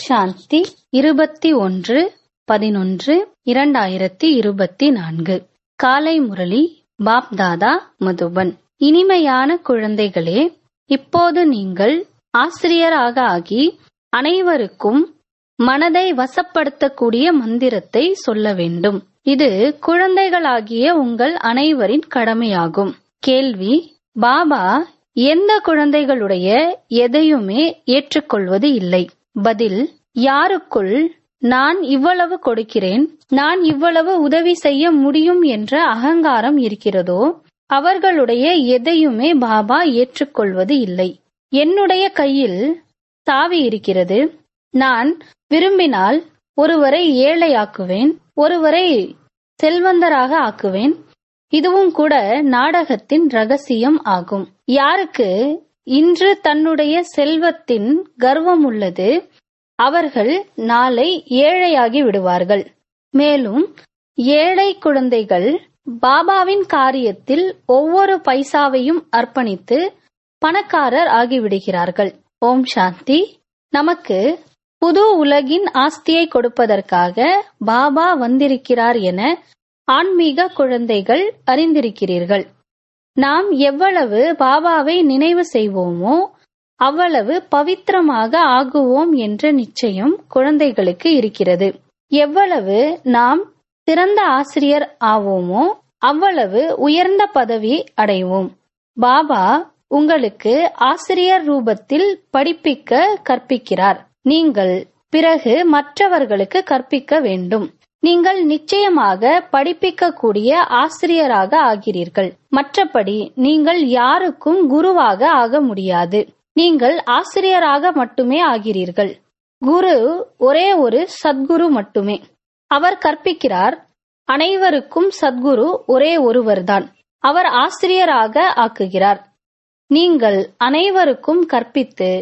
சாந்தி இருபத்தி ஒன்று பதினொன்று இரண்டாயிரத்தி இருபத்தி நான்கு காலை முரளி பாப் தாதா மதுபன் இனிமையான குழந்தைகளே இப்போது நீங்கள் ஆசிரியராக ஆகி அனைவருக்கும் மனதை வசப்படுத்தக்கூடிய மந்திரத்தை சொல்ல வேண்டும் இது குழந்தைகளாகிய உங்கள் அனைவரின் கடமையாகும் கேள்வி பாபா எந்த குழந்தைகளுடைய எதையுமே ஏற்றுக்கொள்வது இல்லை பதில் யாருக்குள் நான் இவ்வளவு கொடுக்கிறேன் நான் இவ்வளவு உதவி செய்ய முடியும் என்ற அகங்காரம் இருக்கிறதோ அவர்களுடைய எதையுமே பாபா ஏற்றுக்கொள்வது இல்லை என்னுடைய கையில் சாவி இருக்கிறது நான் விரும்பினால் ஒருவரை ஏழையாக்குவேன் ஒருவரை செல்வந்தராக ஆக்குவேன் இதுவும் கூட நாடகத்தின் ரகசியம் ஆகும் யாருக்கு இன்று தன்னுடைய செல்வத்தின் கர்வம் உள்ளது அவர்கள் நாளை ஏழையாகி விடுவார்கள் மேலும் ஏழை குழந்தைகள் பாபாவின் காரியத்தில் ஒவ்வொரு பைசாவையும் அர்ப்பணித்து பணக்காரர் ஆகிவிடுகிறார்கள் ஓம் சாந்தி நமக்கு புது உலகின் ஆஸ்தியை கொடுப்பதற்காக பாபா வந்திருக்கிறார் என ஆன்மீக குழந்தைகள் அறிந்திருக்கிறீர்கள் நாம் எவ்வளவு பாபாவை நினைவு செய்வோமோ அவ்வளவு பவித்திரமாக ஆகுவோம் என்ற நிச்சயம் குழந்தைகளுக்கு இருக்கிறது எவ்வளவு நாம் சிறந்த ஆசிரியர் ஆவோமோ அவ்வளவு உயர்ந்த பதவி அடைவோம் பாபா உங்களுக்கு ஆசிரியர் ரூபத்தில் படிப்பிக்க கற்பிக்கிறார் நீங்கள் பிறகு மற்றவர்களுக்கு கற்பிக்க வேண்டும் நீங்கள் நிச்சயமாக படிப்பிக்கக்கூடிய ஆசிரியராக ஆகிறீர்கள் மற்றபடி நீங்கள் யாருக்கும் குருவாக ஆக முடியாது நீங்கள் ஆசிரியராக மட்டுமே ஆகிறீர்கள் குரு ஒரே ஒரு சத்குரு மட்டுமே அவர் கற்பிக்கிறார் அனைவருக்கும் சத்குரு ஒரே ஒருவர்தான் அவர் ஆசிரியராக ஆக்குகிறார் நீங்கள் அனைவருக்கும் கற்பித்து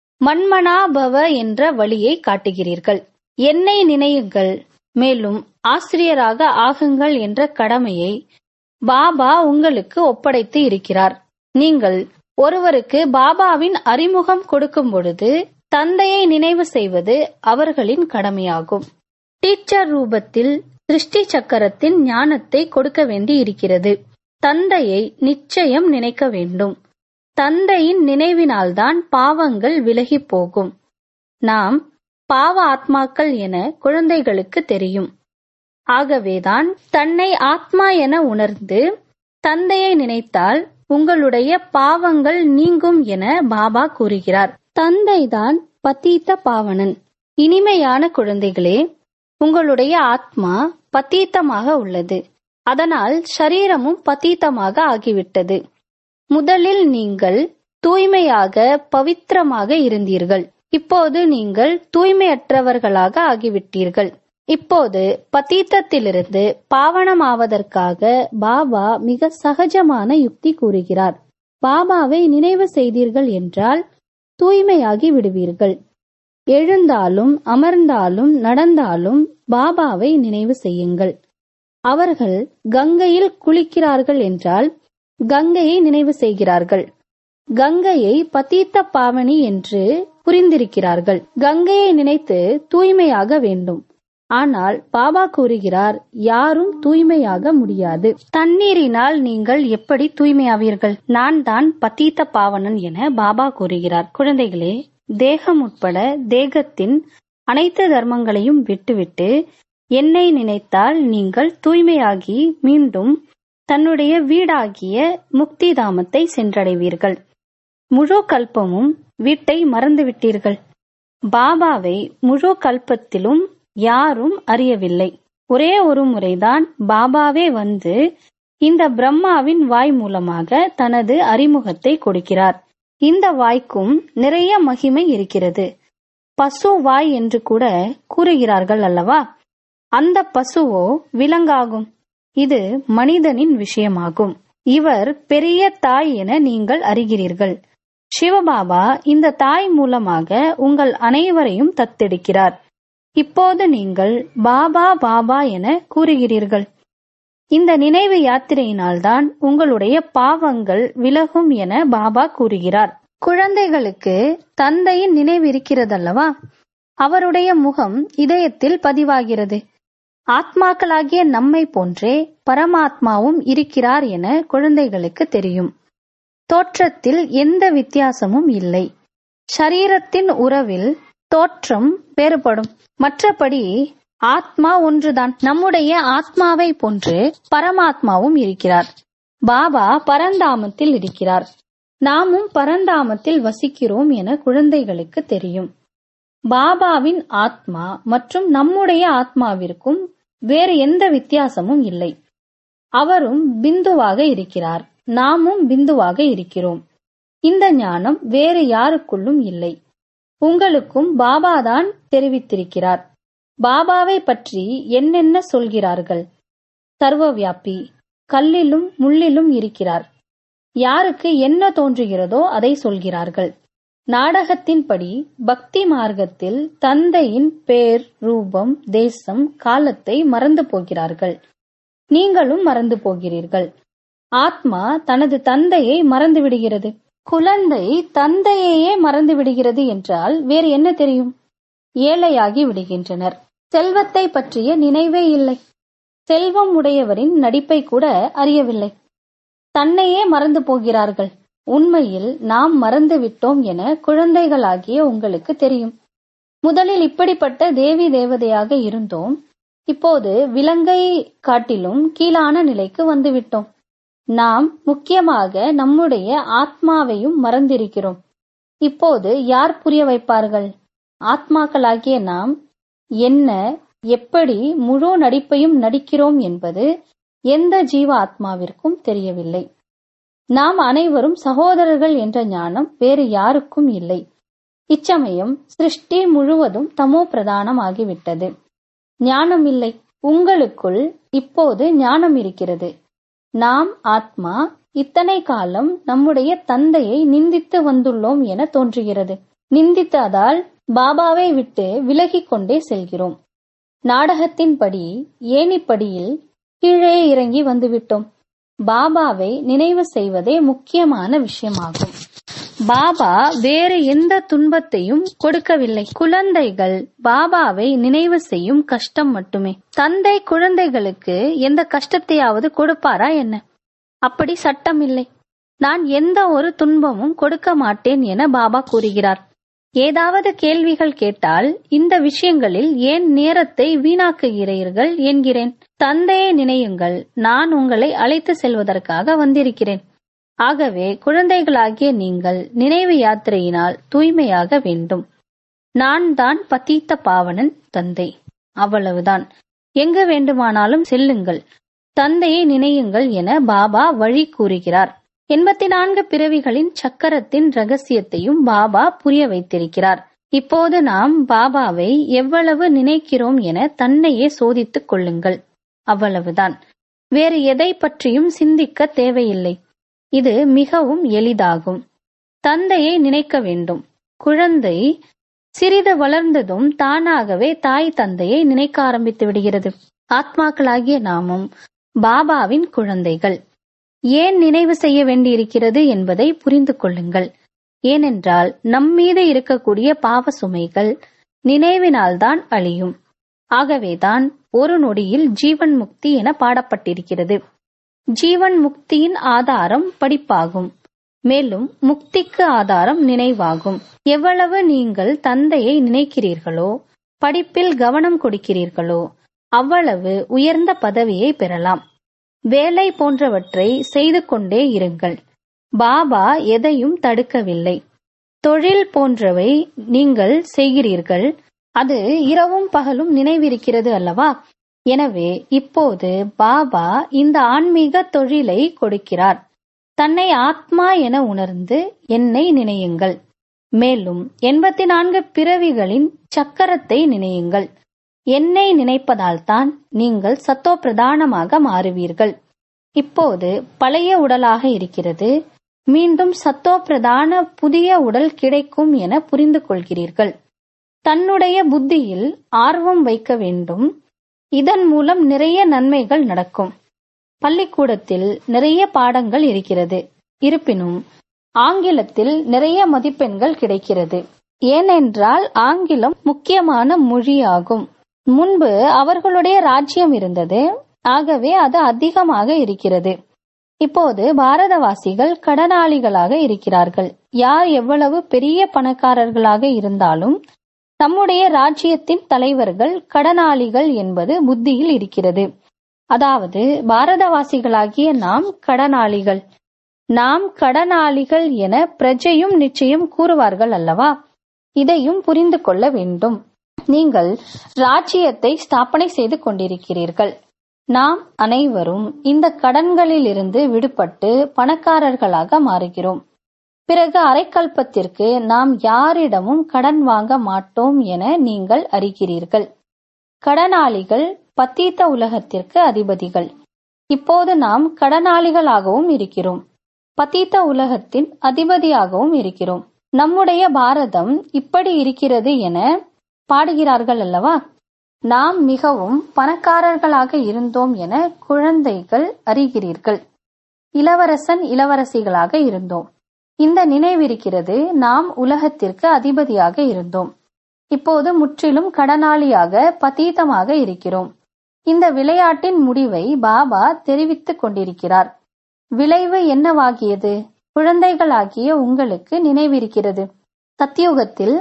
மண்மனாபவ என்ற வழியை காட்டுகிறீர்கள் என்னை நினையுங்கள் மேலும் ஆசிரியராக ஆகுங்கள் என்ற கடமையை பாபா உங்களுக்கு ஒப்படைத்து இருக்கிறார் நீங்கள் ஒருவருக்கு பாபாவின் அறிமுகம் கொடுக்கும் பொழுது தந்தையை நினைவு செய்வது அவர்களின் கடமையாகும் டீச்சர் ரூபத்தில் சிருஷ்டி சக்கரத்தின் ஞானத்தை கொடுக்க வேண்டி இருக்கிறது தந்தையை நிச்சயம் நினைக்க வேண்டும் தந்தையின் நினைவினால்தான் பாவங்கள் விலகி போகும் நாம் பாவ ஆத்மாக்கள் என குழந்தைகளுக்கு தெரியும் ஆகவேதான் தன்னை ஆத்மா என உணர்ந்து தந்தையை நினைத்தால் உங்களுடைய பாவங்கள் நீங்கும் என பாபா கூறுகிறார் தந்தைதான் பத்தீத்த பாவனன் இனிமையான குழந்தைகளே உங்களுடைய ஆத்மா பத்தீத்தமாக உள்ளது அதனால் சரீரமும் பத்தீத்தமாக ஆகிவிட்டது முதலில் நீங்கள் தூய்மையாக பவித்திரமாக இருந்தீர்கள் இப்போது நீங்கள் தூய்மையற்றவர்களாக ஆகிவிட்டீர்கள் இப்போது பத்தீத்தத்திலிருந்து பாவனமாவதற்காக பாபா மிக சகஜமான யுக்தி கூறுகிறார் பாபாவை நினைவு செய்தீர்கள் என்றால் தூய்மையாகி விடுவீர்கள் எழுந்தாலும் அமர்ந்தாலும் நடந்தாலும் பாபாவை நினைவு செய்யுங்கள் அவர்கள் கங்கையில் குளிக்கிறார்கள் என்றால் கங்கையை நினைவு செய்கிறார்கள் கங்கையை பத்தீத்த பாவனி என்று புரிந்திருக்கிறார்கள் கங்கையை நினைத்து தூய்மையாக வேண்டும் ஆனால் பாபா கூறுகிறார் யாரும் தூய்மையாக முடியாது தண்ணீரினால் நீங்கள் எப்படி தூய்மையாவீர்கள் நான் தான் பத்தீத்த பாவனன் என பாபா கூறுகிறார் குழந்தைகளே தேகம் உட்பட தேகத்தின் அனைத்து தர்மங்களையும் விட்டுவிட்டு என்னை நினைத்தால் நீங்கள் தூய்மையாகி மீண்டும் தன்னுடைய வீடாகிய முக்தி தாமத்தை சென்றடைவீர்கள் முழு கல்பமும் வீட்டை மறந்துவிட்டீர்கள் பாபாவை முழு கல்பத்திலும் யாரும் அறியவில்லை ஒரே ஒரு முறைதான் பாபாவே வந்து இந்த பிரம்மாவின் வாய் மூலமாக தனது அறிமுகத்தை கொடுக்கிறார் இந்த வாய்க்கும் நிறைய மகிமை இருக்கிறது பசு வாய் என்று கூட கூறுகிறார்கள் அல்லவா அந்த பசுவோ விலங்காகும் இது மனிதனின் விஷயமாகும் இவர் பெரிய தாய் என நீங்கள் அறிகிறீர்கள் சிவபாபா இந்த தாய் மூலமாக உங்கள் அனைவரையும் தத்தெடுக்கிறார் இப்போது நீங்கள் பாபா பாபா என கூறுகிறீர்கள் இந்த நினைவு யாத்திரையினால்தான் உங்களுடைய பாவங்கள் விலகும் என பாபா கூறுகிறார் குழந்தைகளுக்கு தந்தையின் நினைவு இருக்கிறதல்லவா அவருடைய முகம் இதயத்தில் பதிவாகிறது ஆத்மாக்களாகிய நம்மை போன்றே பரமாத்மாவும் இருக்கிறார் என குழந்தைகளுக்கு தெரியும் தோற்றத்தில் எந்த வித்தியாசமும் இல்லை ஷரீரத்தின் உறவில் தோற்றம் வேறுபடும் மற்றபடி ஆத்மா ஒன்றுதான் நம்முடைய ஆத்மாவை போன்று பரமாத்மாவும் இருக்கிறார் பாபா பரந்தாமத்தில் இருக்கிறார் நாமும் பரந்தாமத்தில் வசிக்கிறோம் என குழந்தைகளுக்கு தெரியும் பாபாவின் ஆத்மா மற்றும் நம்முடைய ஆத்மாவிற்கும் வேறு எந்த வித்தியாசமும் இல்லை அவரும் பிந்துவாக இருக்கிறார் நாமும் பிந்துவாக இருக்கிறோம் இந்த ஞானம் வேறு யாருக்குள்ளும் இல்லை உங்களுக்கும் பாபாதான் தெரிவித்திருக்கிறார் பாபாவை பற்றி என்னென்ன சொல்கிறார்கள் சர்வவியாபி கல்லிலும் முள்ளிலும் இருக்கிறார் யாருக்கு என்ன தோன்றுகிறதோ அதை சொல்கிறார்கள் நாடகத்தின்படி பக்தி மார்க்கத்தில் தந்தையின் பேர் ரூபம் தேசம் காலத்தை மறந்து போகிறார்கள் நீங்களும் மறந்து போகிறீர்கள் ஆத்மா தனது தந்தையை மறந்து விடுகிறது குழந்தை தந்தையையே மறந்து விடுகிறது என்றால் வேறு என்ன தெரியும் ஏழையாகி விடுகின்றனர் செல்வத்தை பற்றிய நினைவே இல்லை செல்வம் உடையவரின் நடிப்பை கூட அறியவில்லை தன்னையே மறந்து போகிறார்கள் உண்மையில் நாம் மறந்து விட்டோம் என குழந்தைகளாகிய உங்களுக்கு தெரியும் முதலில் இப்படிப்பட்ட தேவி தேவதையாக இருந்தோம் இப்போது விலங்கை காட்டிலும் கீழான நிலைக்கு வந்துவிட்டோம் நாம் முக்கியமாக நம்முடைய ஆத்மாவையும் மறந்திருக்கிறோம் இப்போது யார் புரிய வைப்பார்கள் ஆத்மாக்களாகிய நாம் என்ன எப்படி முழு நடிப்பையும் நடிக்கிறோம் என்பது எந்த ஜீவ ஆத்மாவிற்கும் தெரியவில்லை நாம் அனைவரும் சகோதரர்கள் என்ற ஞானம் வேறு யாருக்கும் இல்லை இச்சமயம் சிருஷ்டி முழுவதும் தமோ பிரதானம் ஆகிவிட்டது ஞானம் இல்லை உங்களுக்குள் இப்போது ஞானம் இருக்கிறது நாம் ஆத்மா இத்தனை காலம் நம்முடைய தந்தையை நிந்தித்து வந்துள்ளோம் என தோன்றுகிறது நிந்தித்ததால் பாபாவை விட்டு விலகிக் கொண்டே செல்கிறோம் நாடகத்தின்படி ஏணிப்படியில் கீழே இறங்கி வந்துவிட்டோம் பாபாவை நினைவு செய்வதே முக்கியமான விஷயமாகும் பாபா வேறு எந்த துன்பத்தையும் கொடுக்கவில்லை குழந்தைகள் பாபாவை நினைவு செய்யும் கஷ்டம் மட்டுமே தந்தை குழந்தைகளுக்கு எந்த கஷ்டத்தையாவது கொடுப்பாரா என்ன அப்படி சட்டம் இல்லை நான் எந்த ஒரு துன்பமும் கொடுக்க மாட்டேன் என பாபா கூறுகிறார் ஏதாவது கேள்விகள் கேட்டால் இந்த விஷயங்களில் ஏன் நேரத்தை வீணாக்குகிறீர்கள் என்கிறேன் தந்தையை நினையுங்கள் நான் உங்களை அழைத்து செல்வதற்காக வந்திருக்கிறேன் ஆகவே குழந்தைகளாகிய நீங்கள் நினைவு யாத்திரையினால் தூய்மையாக வேண்டும் நான் தான் பத்தீத்த பாவனன் தந்தை அவ்வளவுதான் எங்கு வேண்டுமானாலும் செல்லுங்கள் தந்தையை நினையுங்கள் என பாபா வழி கூறுகிறார் எண்பத்தி நான்கு பிறவிகளின் சக்கரத்தின் ரகசியத்தையும் பாபா புரிய வைத்திருக்கிறார் இப்போது நாம் பாபாவை எவ்வளவு நினைக்கிறோம் என தன்னையே சோதித்துக் கொள்ளுங்கள் அவ்வளவுதான் வேறு எதை பற்றியும் சிந்திக்க தேவையில்லை இது மிகவும் எளிதாகும் தந்தையை நினைக்க வேண்டும் குழந்தை சிறிது வளர்ந்ததும் தானாகவே தாய் தந்தையை நினைக்க ஆரம்பித்து விடுகிறது ஆத்மாக்களாகிய நாமும் பாபாவின் குழந்தைகள் ஏன் நினைவு செய்ய வேண்டியிருக்கிறது என்பதை புரிந்து கொள்ளுங்கள் ஏனென்றால் நம்மீது இருக்கக்கூடிய பாவ சுமைகள் நினைவினால்தான் அழியும் ஆகவேதான் ஒரு நொடியில் ஜீவன் முக்தி என பாடப்பட்டிருக்கிறது ஜீவன் முக்தியின் ஆதாரம் படிப்பாகும் மேலும் முக்திக்கு ஆதாரம் நினைவாகும் எவ்வளவு நீங்கள் தந்தையை நினைக்கிறீர்களோ படிப்பில் கவனம் கொடுக்கிறீர்களோ அவ்வளவு உயர்ந்த பதவியை பெறலாம் வேலை போன்றவற்றை செய்து கொண்டே இருங்கள் பாபா எதையும் தடுக்கவில்லை தொழில் போன்றவை நீங்கள் செய்கிறீர்கள் அது இரவும் பகலும் நினைவிருக்கிறது அல்லவா எனவே இப்போது பாபா இந்த ஆன்மீக தொழிலை கொடுக்கிறார் தன்னை ஆத்மா என உணர்ந்து என்னை நினையுங்கள் மேலும் எண்பத்தி நான்கு பிறவிகளின் சக்கரத்தை நினையுங்கள் என்னை நினைப்பதால்தான் நீங்கள் சத்தோ பிரதானமாக மாறுவீர்கள் இப்போது பழைய உடலாக இருக்கிறது மீண்டும் சத்தோ பிரதான புதிய உடல் கிடைக்கும் என புரிந்து கொள்கிறீர்கள் தன்னுடைய புத்தியில் ஆர்வம் வைக்க வேண்டும் இதன் மூலம் நிறைய நன்மைகள் நடக்கும் பள்ளிக்கூடத்தில் நிறைய பாடங்கள் இருக்கிறது இருப்பினும் ஆங்கிலத்தில் நிறைய மதிப்பெண்கள் கிடைக்கிறது ஏனென்றால் ஆங்கிலம் முக்கியமான மொழியாகும் முன்பு அவர்களுடைய ராஜ்யம் இருந்தது ஆகவே அது அதிகமாக இருக்கிறது இப்போது பாரதவாசிகள் கடனாளிகளாக இருக்கிறார்கள் யார் எவ்வளவு பெரிய பணக்காரர்களாக இருந்தாலும் நம்முடைய ராஜ்யத்தின் தலைவர்கள் கடனாளிகள் என்பது புத்தியில் இருக்கிறது அதாவது பாரதவாசிகளாகிய நாம் கடனாளிகள் நாம் கடனாளிகள் என பிரஜையும் நிச்சயம் கூறுவார்கள் அல்லவா இதையும் புரிந்து கொள்ள வேண்டும் நீங்கள் ராஜ்யத்தை ஸ்தாபனை செய்து கொண்டிருக்கிறீர்கள் நாம் அனைவரும் இந்த கடன்களிலிருந்து விடுபட்டு பணக்காரர்களாக மாறுகிறோம் பிறகு அரைக்கல்பத்திற்கு நாம் யாரிடமும் கடன் வாங்க மாட்டோம் என நீங்கள் அறிகிறீர்கள் கடனாளிகள் பத்தீத்த உலகத்திற்கு அதிபதிகள் இப்போது நாம் கடனாளிகளாகவும் இருக்கிறோம் பத்தீத்த உலகத்தின் அதிபதியாகவும் இருக்கிறோம் நம்முடைய பாரதம் இப்படி இருக்கிறது என பாடுகிறார்கள் அல்லவா நாம் மிகவும் பணக்காரர்களாக இருந்தோம் என குழந்தைகள் அறிகிறீர்கள் இளவரசன் இளவரசிகளாக இருந்தோம் இந்த நினைவிருக்கிறது நாம் உலகத்திற்கு அதிபதியாக இருந்தோம் இப்போது முற்றிலும் கடனாளியாக பதீதமாக இருக்கிறோம் இந்த விளையாட்டின் முடிவை பாபா தெரிவித்துக் கொண்டிருக்கிறார் விளைவு என்னவாகியது குழந்தைகளாகிய உங்களுக்கு நினைவிருக்கிறது சத்தியுகத்தில்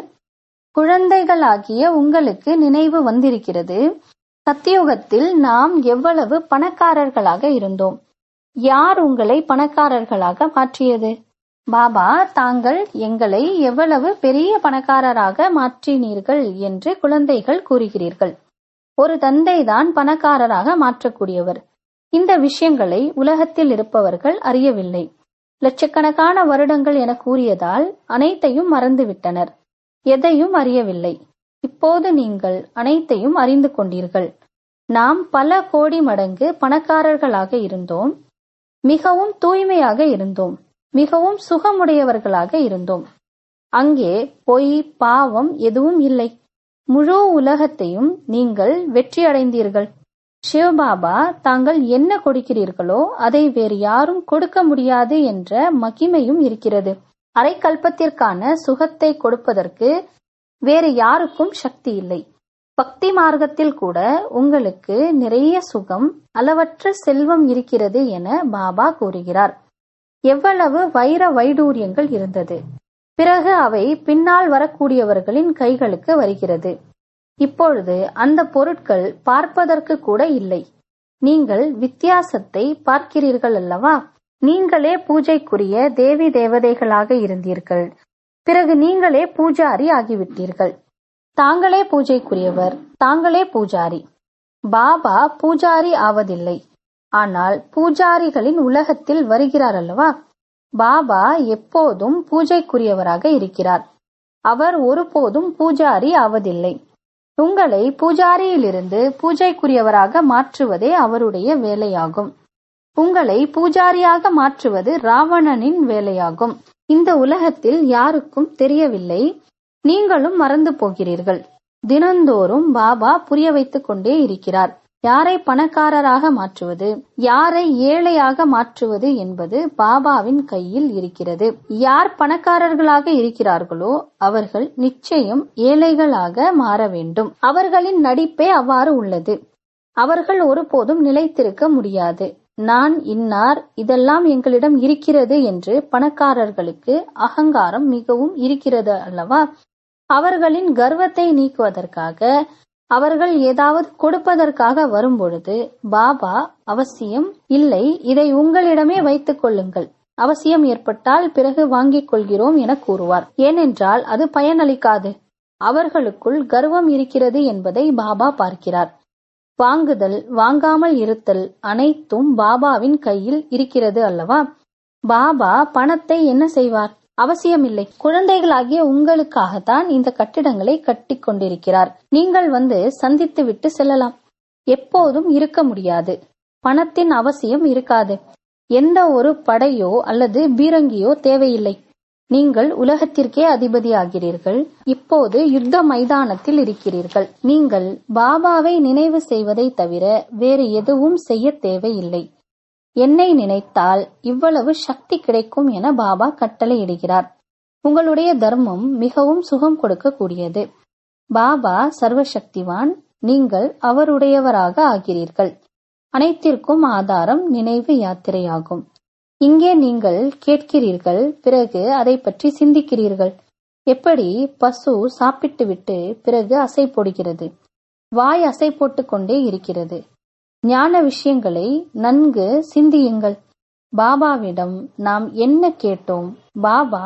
குழந்தைகளாகிய உங்களுக்கு நினைவு வந்திருக்கிறது சத்தியுகத்தில் நாம் எவ்வளவு பணக்காரர்களாக இருந்தோம் யார் உங்களை பணக்காரர்களாக மாற்றியது பாபா தாங்கள் எங்களை எவ்வளவு பெரிய பணக்காரராக மாற்றினீர்கள் என்று குழந்தைகள் கூறுகிறீர்கள் ஒரு தந்தைதான் பணக்காரராக மாற்றக்கூடியவர் இந்த விஷயங்களை உலகத்தில் இருப்பவர்கள் அறியவில்லை லட்சக்கணக்கான வருடங்கள் என கூறியதால் அனைத்தையும் மறந்துவிட்டனர் எதையும் அறியவில்லை இப்போது நீங்கள் அனைத்தையும் அறிந்து கொண்டீர்கள் நாம் பல கோடி மடங்கு பணக்காரர்களாக இருந்தோம் மிகவும் தூய்மையாக இருந்தோம் மிகவும் சுகமுடையவர்களாக இருந்தோம் அங்கே பொய் பாவம் எதுவும் இல்லை முழு உலகத்தையும் நீங்கள் வெற்றி அடைந்தீர்கள் சிவபாபா தாங்கள் என்ன கொடுக்கிறீர்களோ அதை வேறு யாரும் கொடுக்க முடியாது என்ற மகிமையும் இருக்கிறது அரைக்கல்பத்திற்கான சுகத்தை கொடுப்பதற்கு வேறு யாருக்கும் சக்தி இல்லை பக்தி மார்க்கத்தில் கூட உங்களுக்கு நிறைய சுகம் அளவற்ற செல்வம் இருக்கிறது என பாபா கூறுகிறார் எவ்வளவு வைர வைடூரியங்கள் இருந்தது பிறகு அவை பின்னால் வரக்கூடியவர்களின் கைகளுக்கு வருகிறது இப்பொழுது அந்த பொருட்கள் பார்ப்பதற்கு கூட இல்லை நீங்கள் வித்தியாசத்தை பார்க்கிறீர்கள் அல்லவா நீங்களே பூஜைக்குரிய தேவி தேவதைகளாக இருந்தீர்கள் பிறகு நீங்களே பூஜாரி ஆகிவிட்டீர்கள் தாங்களே பூஜைக்குரியவர் தாங்களே பூஜாரி பாபா பூஜாரி ஆவதில்லை ஆனால் பூஜாரிகளின் உலகத்தில் வருகிறார் அல்லவா பாபா எப்போதும் பூஜைக்குரியவராக இருக்கிறார் அவர் ஒருபோதும் பூஜாரி ஆவதில்லை உங்களை பூஜாரியிலிருந்து பூஜைக்குரியவராக மாற்றுவதே அவருடைய வேலையாகும் உங்களை பூஜாரியாக மாற்றுவது ராவணனின் வேலையாகும் இந்த உலகத்தில் யாருக்கும் தெரியவில்லை நீங்களும் மறந்து போகிறீர்கள் தினந்தோறும் பாபா புரிய வைத்துக் கொண்டே இருக்கிறார் யாரை பணக்காரராக மாற்றுவது யாரை ஏழையாக மாற்றுவது என்பது பாபாவின் கையில் இருக்கிறது யார் பணக்காரர்களாக இருக்கிறார்களோ அவர்கள் நிச்சயம் ஏழைகளாக மாற வேண்டும் அவர்களின் நடிப்பே அவ்வாறு உள்ளது அவர்கள் ஒருபோதும் நிலைத்திருக்க முடியாது நான் இன்னார் இதெல்லாம் எங்களிடம் இருக்கிறது என்று பணக்காரர்களுக்கு அகங்காரம் மிகவும் இருக்கிறது அல்லவா அவர்களின் கர்வத்தை நீக்குவதற்காக அவர்கள் ஏதாவது கொடுப்பதற்காக வரும்பொழுது பாபா அவசியம் இல்லை இதை உங்களிடமே வைத்துக் கொள்ளுங்கள் அவசியம் ஏற்பட்டால் பிறகு வாங்கிக் கொள்கிறோம் என கூறுவார் ஏனென்றால் அது பயனளிக்காது அவர்களுக்குள் கர்வம் இருக்கிறது என்பதை பாபா பார்க்கிறார் வாங்குதல் வாங்காமல் இருத்தல் அனைத்தும் பாபாவின் கையில் இருக்கிறது அல்லவா பாபா பணத்தை என்ன செய்வார் அவசியமில்லை குழந்தைகளாகிய உங்களுக்காகத்தான் இந்த கட்டிடங்களை கட்டி கொண்டிருக்கிறார் நீங்கள் வந்து சந்தித்து விட்டு செல்லலாம் எப்போதும் இருக்க முடியாது பணத்தின் அவசியம் இருக்காது எந்த ஒரு படையோ அல்லது பீரங்கியோ தேவையில்லை நீங்கள் உலகத்திற்கே அதிபதியாகிறீர்கள் இப்போது யுத்த மைதானத்தில் இருக்கிறீர்கள் நீங்கள் பாபாவை நினைவு செய்வதை தவிர வேறு எதுவும் செய்ய தேவையில்லை என்னை நினைத்தால் இவ்வளவு சக்தி கிடைக்கும் என பாபா கட்டளையிடுகிறார் உங்களுடைய தர்மம் மிகவும் சுகம் கொடுக்கக்கூடியது பாபா சர்வசக்திவான் நீங்கள் அவருடையவராக ஆகிறீர்கள் அனைத்திற்கும் ஆதாரம் நினைவு யாத்திரையாகும் இங்கே நீங்கள் கேட்கிறீர்கள் பிறகு அதை பற்றி சிந்திக்கிறீர்கள் எப்படி பசு சாப்பிட்டுவிட்டு பிறகு அசை போடுகிறது வாய் அசை போட்டுக் கொண்டே இருக்கிறது ஞான விஷயங்களை நன்கு சிந்தியுங்கள் பாபாவிடம் நாம் என்ன கேட்டோம் பாபா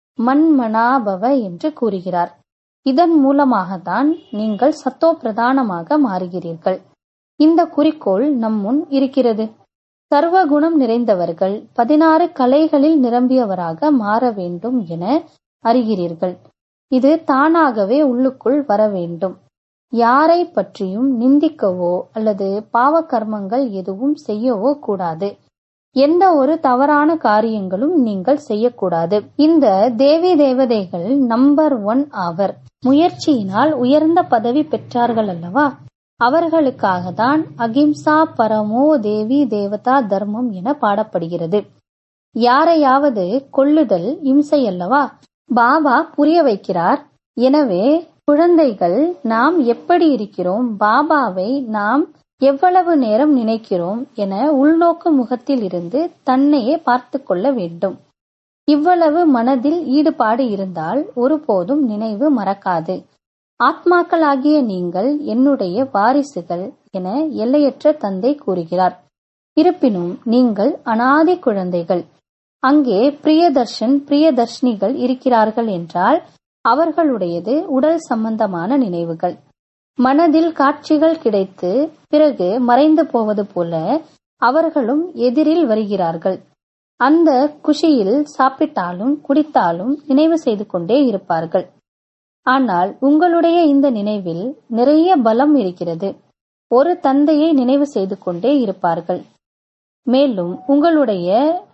மண்மனாபவ என்று கூறுகிறார் இதன் மூலமாகத்தான் நீங்கள் சத்தோ பிரதானமாக மாறுகிறீர்கள் இந்த குறிக்கோள் நம் முன் இருக்கிறது சர்வ குணம் நிறைந்தவர்கள் பதினாறு கலைகளில் நிரம்பியவராக மாற வேண்டும் என அறிகிறீர்கள் இது தானாகவே உள்ளுக்குள் வர வேண்டும் யாரை பற்றியும் நிந்திக்கவோ அல்லது பாவ கர்மங்கள் எதுவும் செய்யவோ கூடாது எந்த ஒரு தவறான காரியங்களும் நீங்கள் செய்யக்கூடாது இந்த தேவி தேவதைகள் நம்பர் ஒன் ஆவர் முயற்சியினால் உயர்ந்த பதவி பெற்றார்கள் அல்லவா அவர்களுக்காக தான் அகிம்சா பரமோ தேவி தேவதா தர்மம் என பாடப்படுகிறது யாரையாவது கொள்ளுதல் இம்சை அல்லவா பாபா புரிய வைக்கிறார் எனவே குழந்தைகள் நாம் எப்படி இருக்கிறோம் பாபாவை நாம் எவ்வளவு நேரம் நினைக்கிறோம் என உள்நோக்கு முகத்தில் இருந்து தன்னையே பார்த்து கொள்ள வேண்டும் இவ்வளவு மனதில் ஈடுபாடு இருந்தால் ஒருபோதும் நினைவு மறக்காது ஆத்மாக்களாகிய நீங்கள் என்னுடைய வாரிசுகள் என எல்லையற்ற தந்தை கூறுகிறார் இருப்பினும் நீங்கள் அனாதி குழந்தைகள் அங்கே பிரியதர்ஷன் பிரியதர்ஷினிகள் இருக்கிறார்கள் என்றால் அவர்களுடையது உடல் சம்பந்தமான நினைவுகள் மனதில் காட்சிகள் கிடைத்து பிறகு மறைந்து போவது போல அவர்களும் எதிரில் வருகிறார்கள் அந்த குஷியில் சாப்பிட்டாலும் குடித்தாலும் நினைவு செய்து கொண்டே இருப்பார்கள் ஆனால் உங்களுடைய இந்த நினைவில் நிறைய பலம் இருக்கிறது ஒரு தந்தையை நினைவு செய்து கொண்டே இருப்பார்கள் மேலும் உங்களுடைய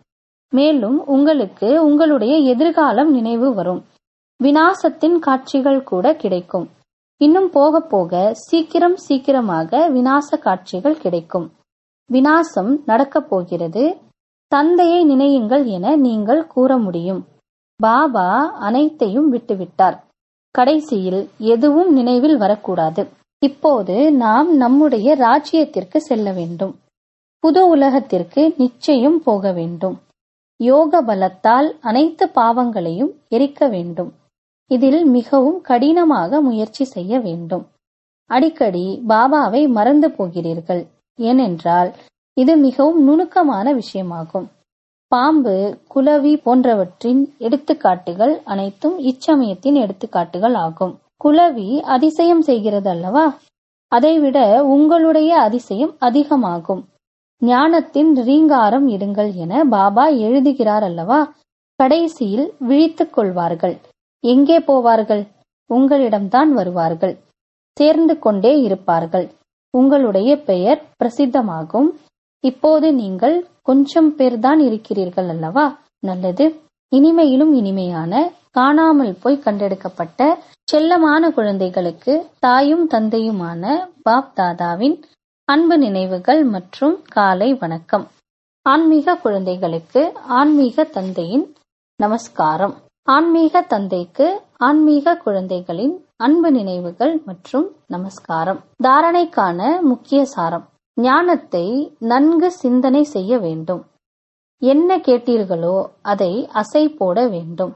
மேலும் உங்களுக்கு உங்களுடைய எதிர்காலம் நினைவு வரும் வினாசத்தின் காட்சிகள் கூட கிடைக்கும் இன்னும் போக போக சீக்கிரம் சீக்கிரமாக வினாச காட்சிகள் கிடைக்கும் வினாசம் நடக்கப் போகிறது தந்தையை நினையுங்கள் என நீங்கள் கூற முடியும் பாபா அனைத்தையும் விட்டுவிட்டார் கடைசியில் எதுவும் நினைவில் வரக்கூடாது இப்போது நாம் நம்முடைய ராஜ்யத்திற்கு செல்ல வேண்டும் புது உலகத்திற்கு நிச்சயம் போக வேண்டும் யோக பலத்தால் அனைத்து பாவங்களையும் எரிக்க வேண்டும் இதில் மிகவும் கடினமாக முயற்சி செய்ய வேண்டும் அடிக்கடி பாபாவை மறந்து போகிறீர்கள் ஏனென்றால் இது மிகவும் நுணுக்கமான விஷயமாகும் பாம்பு குலவி போன்றவற்றின் எடுத்துக்காட்டுகள் அனைத்தும் இச்சமயத்தின் எடுத்துக்காட்டுகள் ஆகும் குலவி அதிசயம் செய்கிறது அல்லவா அதைவிட உங்களுடைய அதிசயம் அதிகமாகும் ஞானத்தின் ரீங்காரம் இடுங்கள் என பாபா எழுதுகிறார் அல்லவா கடைசியில் விழித்துக் கொள்வார்கள் எங்கே போவார்கள் உங்களிடம்தான் வருவார்கள் சேர்ந்து கொண்டே இருப்பார்கள் உங்களுடைய பெயர் பிரசித்தமாகும் இப்போது நீங்கள் கொஞ்சம் பேர்தான் இருக்கிறீர்கள் அல்லவா நல்லது இனிமையிலும் இனிமையான காணாமல் போய் கண்டெடுக்கப்பட்ட செல்லமான குழந்தைகளுக்கு தாயும் தந்தையுமான பாப் தாதாவின் அன்பு நினைவுகள் மற்றும் காலை வணக்கம் ஆன்மீக குழந்தைகளுக்கு ஆன்மீக தந்தையின் நமஸ்காரம் ஆன்மீக தந்தைக்கு ஆன்மீக குழந்தைகளின் அன்பு நினைவுகள் மற்றும் நமஸ்காரம் தாரணைக்கான முக்கிய சாரம் ஞானத்தை நன்கு சிந்தனை செய்ய வேண்டும் என்ன கேட்டீர்களோ அதை அசை போட வேண்டும்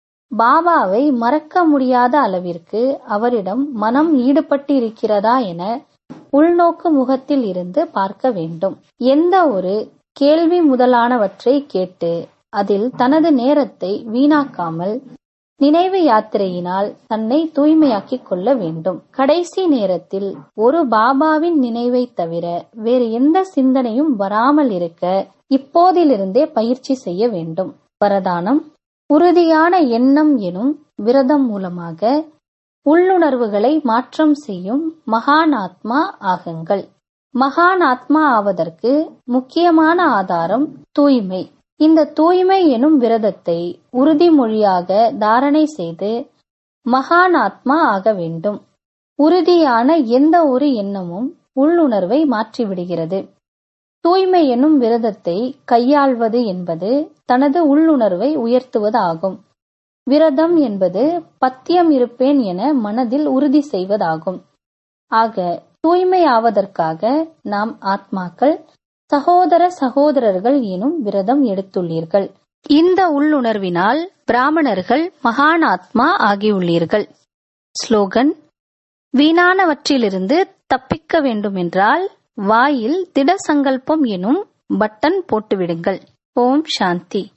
பாபாவை மறக்க முடியாத அளவிற்கு அவரிடம் மனம் ஈடுபட்டு இருக்கிறதா என உள்நோக்கு முகத்தில் இருந்து பார்க்க வேண்டும் எந்த ஒரு கேள்வி முதலானவற்றை கேட்டு அதில் தனது நேரத்தை வீணாக்காமல் நினைவு யாத்திரையினால் தன்னை தூய்மையாக்கிக் கொள்ள வேண்டும் கடைசி நேரத்தில் ஒரு பாபாவின் நினைவை தவிர வேறு எந்த சிந்தனையும் வராமல் இருக்க இப்போதிலிருந்தே பயிற்சி செய்ய வேண்டும் வரதானம் உறுதியான எண்ணம் எனும் விரதம் மூலமாக உள்ளுணர்வுகளை மாற்றம் செய்யும் மகானாத்மா ஆகுங்கள் மகானாத்மா ஆவதற்கு முக்கியமான ஆதாரம் தூய்மை இந்த தூய்மை எனும் விரதத்தை உறுதிமொழியாக தாரணை செய்து மகானாத்மா ஆக வேண்டும் உறுதியான எந்த ஒரு எண்ணமும் உள்ளுணர்வை மாற்றிவிடுகிறது தூய்மை எனும் விரதத்தை கையாள்வது என்பது தனது உள்ளுணர்வை உயர்த்துவது ஆகும் விரதம் என்பது பத்தியம் இருப்பேன் என மனதில் உறுதி செய்வதாகும் ஆக தூய்மையாவதற்காக நாம் ஆத்மாக்கள் சகோதர சகோதரர்கள் எனும் விரதம் எடுத்துள்ளீர்கள் இந்த உள்ளுணர்வினால் பிராமணர்கள் மகான் ஆத்மா ஆகியுள்ளீர்கள் ஸ்லோகன் வீணானவற்றிலிருந்து தப்பிக்க வேண்டுமென்றால் வாயில் திட சங்கல்பம் எனும் பட்டன் போட்டுவிடுங்கள் ஓம் சாந்தி